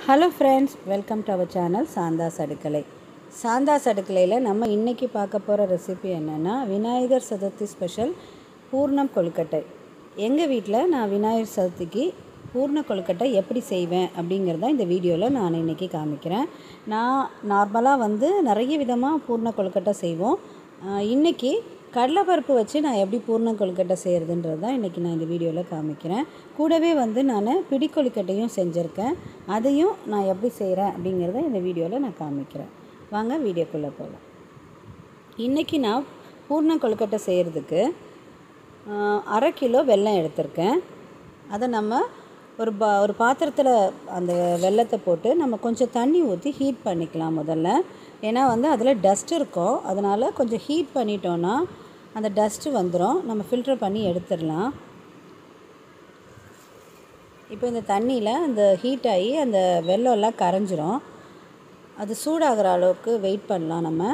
hello friends welcome to our channel Shantha's Adukkalai Shantha's அடுக்கலையில் நம்ம இன்றைக்கி பார்க்க போகிற ரெசிபி என்னென்னா விநாயகர் சதுர்த்தி ஸ்பெஷல் பூர்ணம் கொழுக்கட்டை எங்கள் வீட்டில் நான் விநாயகர் சதுர்த்திக்கு பூர்ண கொழுக்கட்டை எப்படி செய்வேன் அப்படிங்கிறத இந்த வீடியோவில் நான் இன்றைக்கி காமிக்கிறேன் நான் நார்மலாக வந்து நிறைய விதமாக பூர்ண கொழுக்கட்டை செய்வோம் ஆஹ் இன்னைக்கு கடலைப்பருப்பு வச்சு நான் எப்படி பூர்ண கொழுக்கட்டை செய்கிறதுன்றது தான் இன்றைக்கி நான் இந்த வீடியோவில் காமிக்கிறேன் கூடவே வந்து நான் பிடி கொழுக்கட்டையும் செஞ்சுருக்கேன் அதையும் நான் எப்படி செய்கிறேன் அப்படிங்கிறத இந்த வீடியோவில் நான் காமிக்கிறேன் வாங்க வீடியோக்குள்ளே போகலாம் இன்றைக்கி நான் பூர்ண கொழுக்கட்டை செய்கிறதுக்கு ஆஹ், அரை கிலோ வெல்லம் எடுத்திருக்கேன் அதை நம்ம ஒரு பா ஒரு பாத்திரத்தில் அந்த வெல்லத்தை போட்டு நம்ம கொஞ்சம் தண்ணி ஊற்றி ஹீட் பண்ணிக்கலாம் முதல்ல ஏன்னா வந்து அதில் டஸ்ட் இருக்கும் அதனால் கொஞ்சம் ஹீட் பண்ணிட்டோன்னா அந்த டஸ்ட்டு வந்துடும் நம்ம ஃபில்டர் பண்ணி எடுத்துடலாம் இப்போ இந்த தண்ணியில் அந்த ஹீட் ஆகி அந்த வெல்லம் எல்லாம் கரைஞ்சிரும் அது சூடாகிற அளவுக்கு வெயிட் பண்ணலாம் நம்ம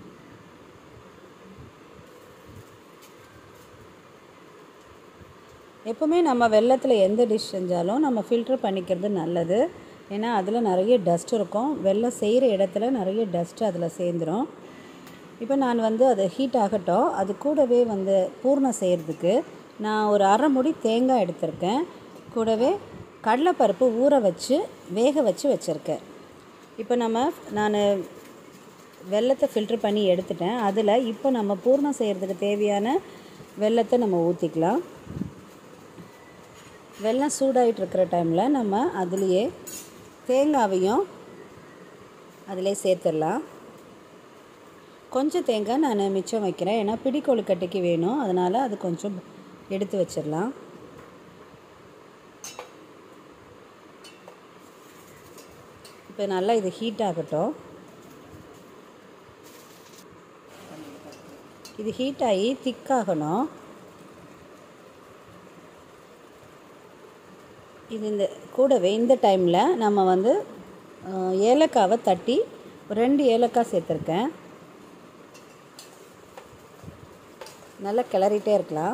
எப்போவுமே நம்ம வெள்ளத்தில் எந்த டிஷ் செஞ்சாலும் நம்ம ஃபில்டர் பண்ணிக்கிறது நல்லது ஏன்னா அதில் நிறைய டஸ்ட் இருக்கும் வெள்ளம் செய்கிற இடத்துல நிறைய டஸ்ட் அதில் சேர்ந்துடும் இப்போ நான் வந்து அது ஹீட் ஆகட்டும் அது கூடவே வந்து பூர்ணம் செய்கிறதுக்கு நான் ஒரு அரை முடி தேங்காய் எடுத்திருக்கேன் கூடவே கடலைப்பருப்பு ஊற வச்சு வேக வச்சு வச்சுருக்கேன் இப்போ நம்ம நான் வெள்ளத்தை ஃபில்டர் பண்ணி எடுத்துட்டேன் அதில் இப்போ நம்ம பூர்ணம் செய்கிறதுக்கு தேவையான வெள்ளத்தை நம்ம ஊற்றிக்கலாம் வெள்ளம் சூடாகிட்டு இருக்கிற டைமில் நம்ம அதுலேயே தேங்காவையும் அதிலே சேர்த்துடலாம் கொஞ்சம் தேங்காய் நான் மிச்சம் வைக்கிறேன் ஏன்னா பிடி கொழுக்கட்டைக்கு வேணும் அதனால் அது கொஞ்சம் எடுத்து வச்சிடலாம் இப்போ நல்லா இது ஹீட் ஆகட்டும் இது ஹீட் ஆகி திக்காகணும் இது இந்த கூடவே இந்த டைமில் நம்ம வந்து அஹ், ஏலக்காவை தட்டி ஒரு ரெண்டு ஏலக்காய் சேர்த்துருக்கேன் நல்லா கிளறிட்டே இருக்கலாம்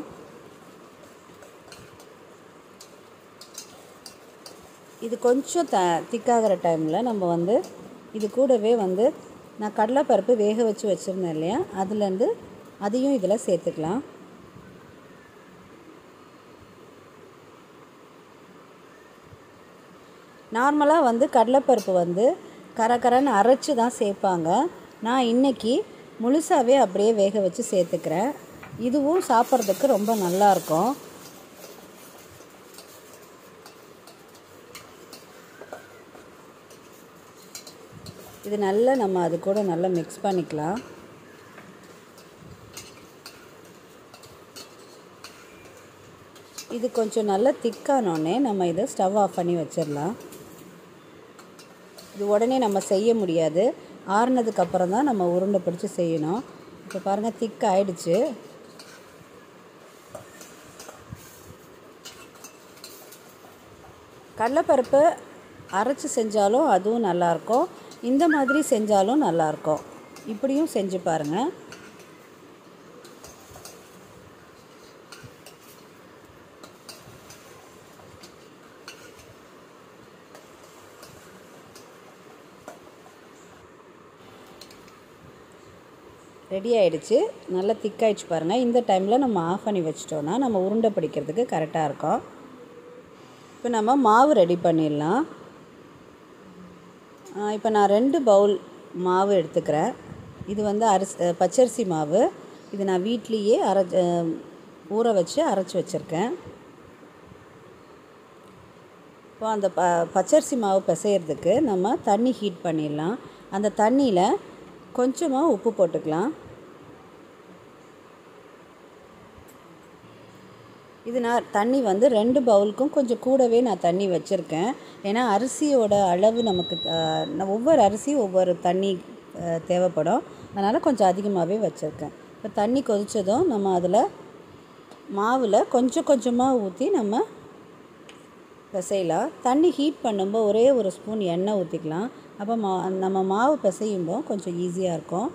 இது கொஞ்சம் த திக்காகிற டைமில் நம்ம வந்து இது கூடவே வந்து நான் கடலைப்பருப்பு வேக வச்சு வச்சுருந்தேன் இல்லையா அதுலேருந்து அதையும் இதில் சேர்த்துக்கலாம் நார்மலாக வந்து கடலைப்பருப்பு வந்து கரகரன்னு அரைச்சி தான் சேர்ப்பாங்க நான் இன்னைக்கு முழுசாகவே அப்படியே வேக வச்சு சேர்த்துக்கிறேன் இதுவும் சாப்பிட்றதுக்கு ரொம்ப நல்லாயிருக்கும் இது நல்லா நம்ம அது கூட நல்லா மிக்ஸ் பண்ணிக்கலாம் இது கொஞ்சம் நல்லா திக்கானோடனே நம்ம இதை ஸ்டவ் ஆஃப் பண்ணி வச்சிடலாம் இது உடனே நம்ம செய்ய முடியாது ஆறுனதுக்கு அப்புறம் தான் நம்ம உருண்டை பிடிச்சி செய்யணும் இப்போ பாருங்கள் திக் ஆயிடுச்சு கடலைப்பருப்பு அரைச்சி செஞ்சாலும் அதுவும் நல்லாயிருக்கும் இந்த மாதிரி செஞ்சாலும் நல்லாயிருக்கும் இப்படியும் செஞ்சு பாருங்கள் ரெடி ஆயிடுச்சு நல்லா திக்காயிடுச்சு பாருங்கள் இந்த டைமில் நம்ம ஆஃப் பண்ணி வச்சிட்டோன்னா நம்ம உருண்டை பிடிக்கிறதுக்கு கரெக்டாக இருக்கும் இப்போ நம்ம மாவு ரெடி பண்ணிடலாம் ஆ, இப்போ நான் ரெண்டு பவுல் மாவு எடுத்துக்கிறேன் இது வந்து அரிசி அஹ், பச்சரிசி மாவு இது நான் வீட்லேயே அரை அஹ், ஊற வச்சு அரைச்சி வச்சுருக்கேன் இப்போ அந்த ப பச்சரிசி மாவு பிசையிறதுக்கு நம்ம தண்ணி ஹீட் பண்ணிடலாம் அந்த தண்ணியில் கொஞ்சமாக உப்பு போட்டுக்கலாம் இது நான் தண்ணி வந்து ரெண்டு பவுலுக்கும் கொஞ்சம் கூடவே நான் தண்ணி வச்சுருக்கேன் ஏன்னா அரிசியோட அளவு நமக்கு அஹ், ந- ஒவ்வொரு அரிசியும் ஒவ்வொரு தண்ணி அஹ், தேவைப்படும் அதனால் கொஞ்சம் அதிகமாகவே வச்சுருக்கேன் இப்போ தண்ணி கொதித்ததும் நம்ம அதில் மாவில் கொஞ்சம் கொஞ்சமாக ஊற்றி நம்ம பிசையலாம் தண்ணி ஹீட் பண்ணும்போது ஒரே ஒரு ஸ்பூன் எண்ணெய் ஊற்றிக்கலாம் அப்போ மா நம்ம மாவு பிசையும்போது கொஞ்சம் ஈஸியாக இருக்கும்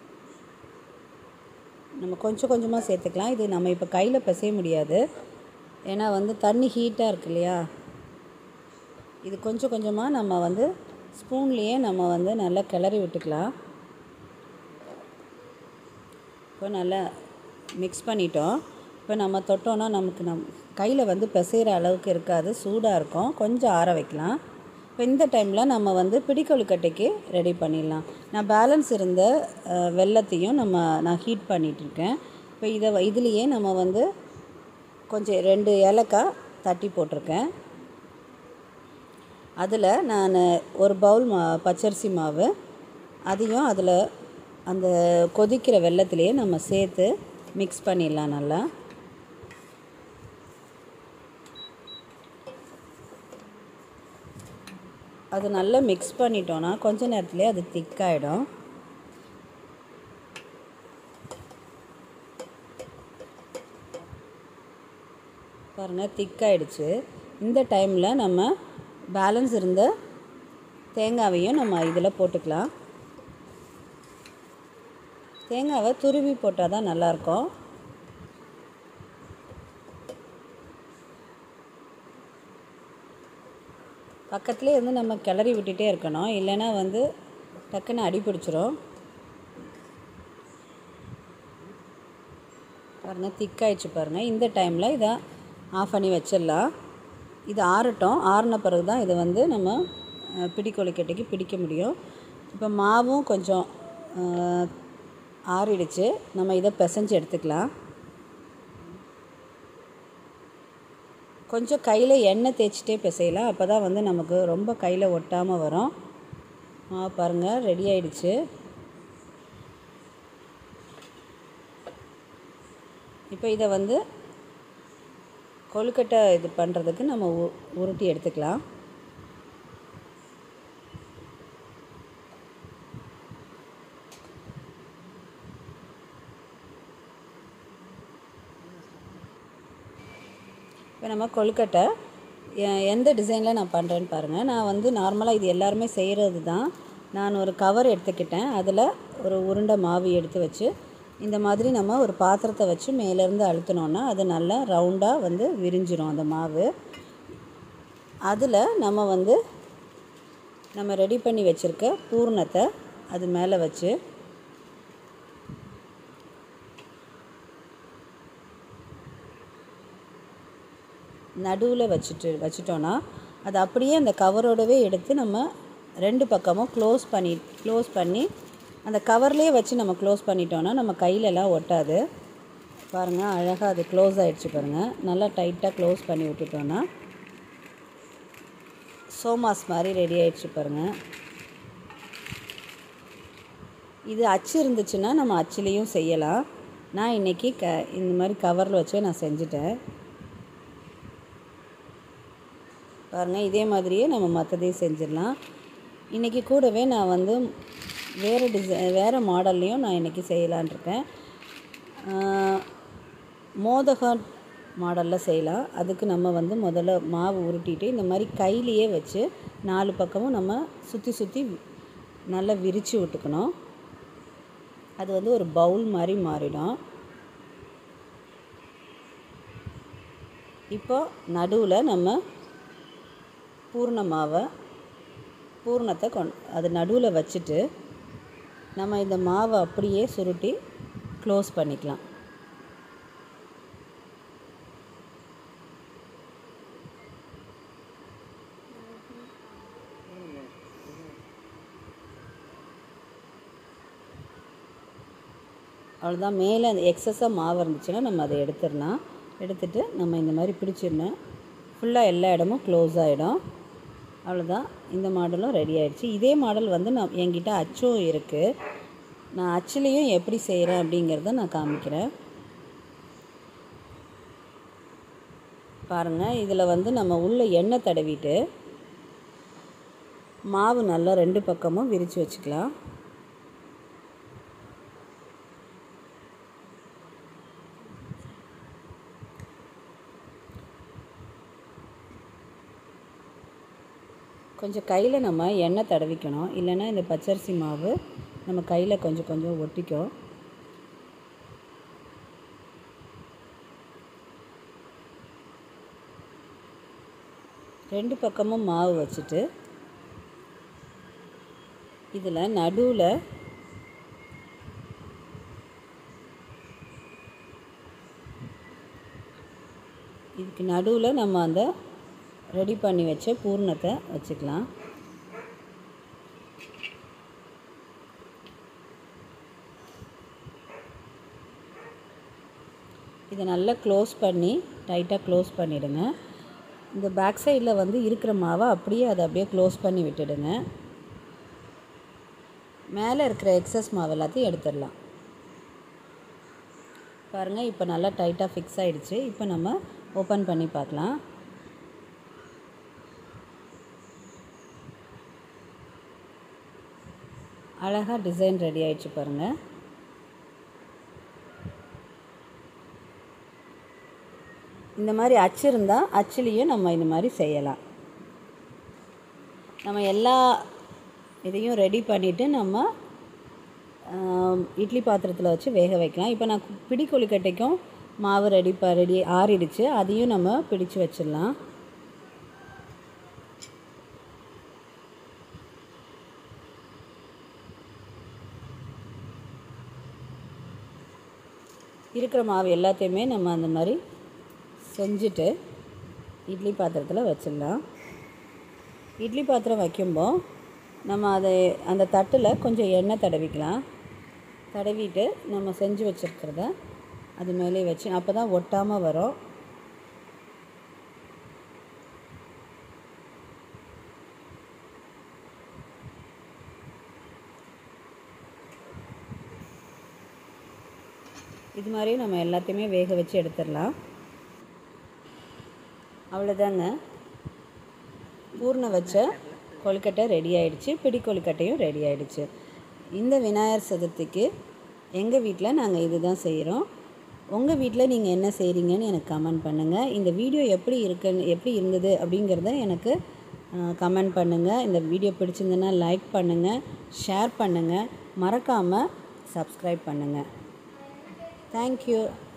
நம்ம கொஞ்சம் கொஞ்சமாக சேர்த்துக்கலாம் இது நம்ம இப்போ கையில் பிசைய முடியாது ஏன்னா வந்து தண்ணி ஹீட்டாக இருக்கு இல்லையா இது கொஞ்சம் கொஞ்சமாக நம்ம வந்து ஸ்பூன்லேயே நம்ம வந்து நல்லா கிளறி விட்டுக்கலாம் இப்போ நல்லா மிக்ஸ் பண்ணிட்டோம் இப்போ நம்ம தொட்டோன்னா நமக்கு நம் கையில் வந்து பிசைகிற அளவுக்கு இருக்காது சூடாக இருக்கும் கொஞ்சம் ஆற வைக்கலாம் இப்போ இந்த டைமில் நம்ம வந்து பிடிக்கொழுக்கட்டைக்கு ரெடி பண்ணிடலாம் நான் பேலன்ஸ் இருந்த அஹ், வெல்லத்தையும் நம்ம நான் ஹீட் பண்ணிகிட்ருக்கேன் இப்போ இதை வ- இதுலேயே நம்ம வந்து கொஞ்சம் ரெண்டு ஏலக்காய் தட்டி போட்டிருக்கேன் அதில் நான் ஒரு பவுல் மா பச்சரிசி மாவு அதையும் அதில் அந்த கொதிக்கிற வெள்ளத்திலேயே நம்ம சேர்த்து மிக்ஸ் பண்ணிடலாம் நல்லா அது நல்லா மிக்ஸ் பண்ணிட்டோன்னா கொஞ்ச நேரத்துலேயே அது திக்காயிடும் பாருங்கள் திக்காயிடுச்சு இந்த டைமில் நம்ம பேலன்ஸ் இருந்த தேங்காவையும் நம்ம இதில் போட்டுக்கலாம் தேங்காவை துருவி போட்டால் தான் நல்லாயிருக்கும் பக்கத்துலேயே இருந்து நம்ம கிளறி விட்டுட்டே இருக்கணும் இல்லைன்னா வந்து டக்குன்னு அடி பிடிச்சிரும் பாருங்கள் திக்காயிடுச்சு பாருங்கள் இந்த டைமில் இதை ஆஃப் பண்ணி வச்சிடலாம் இது ஆறட்டும் ஆறின பிறகு தான் இதை வந்து நம்ம அஹ், பிடிக்கொழுக்கட்டைக்கு பிடிக்க முடியும் இப்போ மாவும் கொஞ்சம் அஹ், ஆறிடுச்சு நம்ம இதை பிசைஞ்சு எடுத்துக்கலாம் கொஞ்சம் கையில் எண்ணெய் தேய்ச்சிட்டே பிசையலாம் அப்போ தான் வந்து நமக்கு ரொம்ப கையில் ஒட்டாமல் வரும் மாவு பாருங்கள் ரெடி ஆயிடுச்சு இப்போ இதை வந்து கொழுக்கட்டை இது பண்ணுறதுக்கு நம்ம உ உருட்டி எடுத்துக்கலாம் இப்போ நம்ம கொழுக்கட்டை எ- எந்த டிசைனில் நான் பண்ணுறேன்னு பாருங்கள் நான் வந்து நார்மலாக இது எல்லாருமே செய்கிறது தான் நான் ஒரு கவர் எடுத்துக்கிட்டேன் அதில் ஒரு உருண்டை மாவு எடுத்து வச்சு இந்த மாதிரி நம்ம ஒரு பாத்திரத்தை வச்சு மேலேருந்து அழுத்தினோன்னா அது நல்லா ரவுண்டாக வந்து விரிஞ்சிரும் அந்த மாவு அதில் நம்ம வந்து நம்ம ரெடி பண்ணி வச்சுருக்க பூர்ணத்தை அது மேலே வச்சு நடுவில் வச்சுட்டு வச்சிட்டோன்னா அது அப்படியே அந்த கவரோடவே எடுத்து நம்ம ரெண்டு பக்கமும் க்ளோஸ் பண்ணி க்ளோஸ் பண்ணி அந்த கவர்லேயே வச்சு நம்ம க்ளோஸ் பண்ணிட்டோன்னா நம்ம கையிலலாம் ஒட்டாது பாருங்கள் அழகாக அது க்ளோஸ் ஆகிடுச்சு பாருங்கள் நல்லா டைட்டாக க்ளோஸ் பண்ணி விட்டுட்டோன்னா சோமாஸ் மாதிரி ரெடி ஆயிடுச்சு பாருங்கள் இது அச்சு இருந்துச்சுன்னா நம்ம அச்சுலேயும் செய்யலாம் நான் இன்றைக்கி க இந்த மாதிரி கவரில் வச்சே நான் செஞ்சுட்டேன் பாருங்கள் இதே மாதிரியே நம்ம மற்றதையும் செஞ்சிடலாம் இன்றைக்கி கூடவே நான் வந்து வேறு டிசை வேறு மாடல்லையும் நான் இன்றைக்கி செய்யலான் இருக்கேன் ஆஹ், மோதகம் மாடலில் செய்யலாம் அதுக்கு நம்ம வந்து முதல்ல மாவு உருட்டிட்டு இந்த மாதிரி கையிலேயே வச்சு நாலு பக்கமும் நம்ம சுற்றி சுற்றி நல்லா விரித்து விட்டுக்கணும் அது வந்து ஒரு பவுல் மாதிரி மாறிடும் இப்போ நடுவில் நம்ம பூர்ண மாவை பூர்ணத்தை கொண் அது நடுவில் வச்சுட்டு நம்ம இந்த மாவை அப்படியே சுருட்டி க்ளோஸ் பண்ணிக்கலாம் அவ்வளோதான் மேலே அந்த எக்ஸஸாக மாவு இருந்துச்சுன்னா நம்ம அதை எடுத்துடலாம் எடுத்துட்டு நம்ம இந்த மாதிரி பிடிச்சிடணும் ஃபுல்லாக எல்லா இடமும் க்ளோஸ் ஆகிடும் அவ்வளோதான் இந்த மாடலும் ரெடி ஆயிடுச்சு இதே மாடல் வந்து நான் என்கிட்ட அச்சும் இருக்குது நான் அச்சுலேயும் எப்படி செய்கிறேன் அப்படிங்கிறத நான் காமிக்கிறேன் பாருங்கள் இதில் வந்து நம்ம உள்ள எண்ணெய் தடவிட்டு மாவு நல்லா ரெண்டு பக்கமும் விரித்து வச்சுக்கலாம் கொஞ்சம் கையில் நம்ம எண்ணெய் தடவிக்கணும் இல்லைன்னா இந்த பச்சரிசி மாவு நம்ம கையில் கொஞ்சம் கொஞ்சம் ஒட்டிக்கும் ரெண்டு பக்கமும் மாவு வச்சுட்டு இதில் நடுவில் இதுக்கு நடுவில் நம்ம அந்த ரெடி பண்ணி வச்ச பூர்ணத்தை வச்சுக்கலாம் இதை நல்லா க்ளோஸ் பண்ணி டைட்டாக க்ளோஸ் பண்ணிவிடுங்க இந்த பேக் சைடில் வந்து இருக்கிற மாவை அப்படியே அதை அப்படியே க்ளோஸ் பண்ணி விட்டுடுங்க மேலே இருக்கிற எக்ஸஸ் மாவு எல்லாத்தையும் எடுத்துடலாம் பாருங்கள் இப்போ நல்லா டைட்டாக ஃபிக்ஸ் ஆகிடுச்சு இப்போ நம்ம ஓப்பன் பண்ணி பார்க்கலாம் அழகாக டிசைன் ரெடி ஆயிடுச்சு பாருங்கள் இந்த மாதிரி அச்சு இருந்தால் அச்சுலேயும் நம்ம இந்த மாதிரி செய்யலாம் நம்ம எல்லா இதையும் ரெடி பண்ணிவிட்டு நம்ம இட்லி பாத்திரத்தில் வச்சு வேக வைக்கலாம் இப்போ நான் பிடி கொழுக்கட்டைக்கும் மாவு ரெடி ப ரெடி ஆறிடுச்சு அதையும் நம்ம பிடிச்சு வச்சிடலாம் இருக்கிற மாவு எல்லாத்தையுமே நம்ம அந்த மாதிரி செஞ்சுட்டு இட்லி பாத்திரத்தில் வச்சிடலாம் இட்லி பாத்திரம் வைக்கும்போது நம்ம அதை அந்த தட்டில் கொஞ்சம் எண்ணெய் தடவிக்கலாம் தடவிட்டு நம்ம செஞ்சு வச்சுருக்கிறத அது மேலே வச்சு அப்போ தான் ஒட்டாமல் வரும் இது மாதிரி நம்ம எல்லாத்தையுமே வேக வச்சு எடுத்துடலாம் அவ்வளோதாங்க பூர்ண வச்ச கொழுக்கட்டை ரெடி ஆயிடுச்சு பிடி கொழுக்கட்டையும் ரெடி ஆயிடுச்சு இந்த விநாயகர் சதுர்த்திக்கு எங்கள் வீட்டில் நாங்கள் இது தான் செய்கிறோம் உங்கள் வீட்டில் நீங்கள் என்ன செய்கிறீங்கன்னு எனக்கு கமெண்ட் பண்ணுங்கள் இந்த வீடியோ எப்படி இருக்குன்னு எப்படி இருந்தது அப்படிங்கிறத எனக்கு கமெண்ட் பண்ணுங்கள் இந்த வீடியோ பிடிச்சிருந்ததுன்னா லைக் பண்ணுங்கள் ஷேர் பண்ணுங்கள் மறக்காமல் சப்ஸ்கிரைப் பண்ணுங்கள் தேங்க்யூ